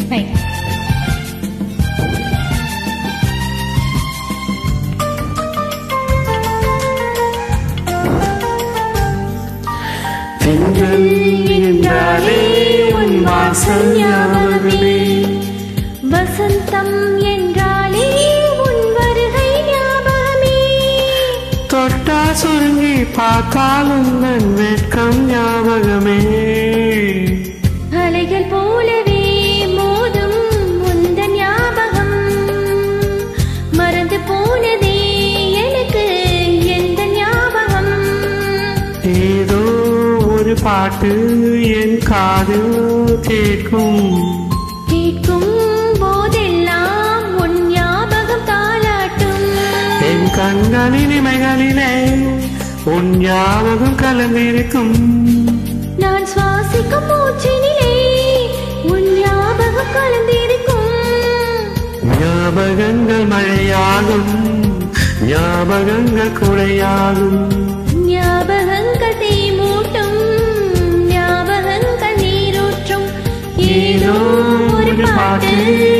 thanks திங்கள் என்றாலே உன் வாசல் ஞாபகமே வசந்தம் என்றாலே உன் வருகை ஞாபகமே தொட்டா சுருங்கி பார்த்தாலும் நன் வெட்கம் ஞாபகமே அலைகள் போலவே மோதும் உந்த ஞாபகம் மறந்து போனதே எனக்கு எந்த ஞாபகம் ஏதோ ஒரு பாட்டு என் காதில் கேட்கும் கேட்கும் போதெல்லாம் உன் ஞாபகம் தாளாட்டும் என் கண்களின் இமைகளிலே உன் ஞாபகம் கலந்திருக்கும் நான் சுவாசிக்கும் மூச்சினிலே உன் ஞாபகம் கலந்திருக்கும் ஞாபகங்கள் மழையாகும் ஞாபகங்கள் குறையாகும் ஞாபகங்கள் தீ மூட்டும் ஞாபகங்கள் நீரூற்றும் ஏதோ ஒரு பாட்டு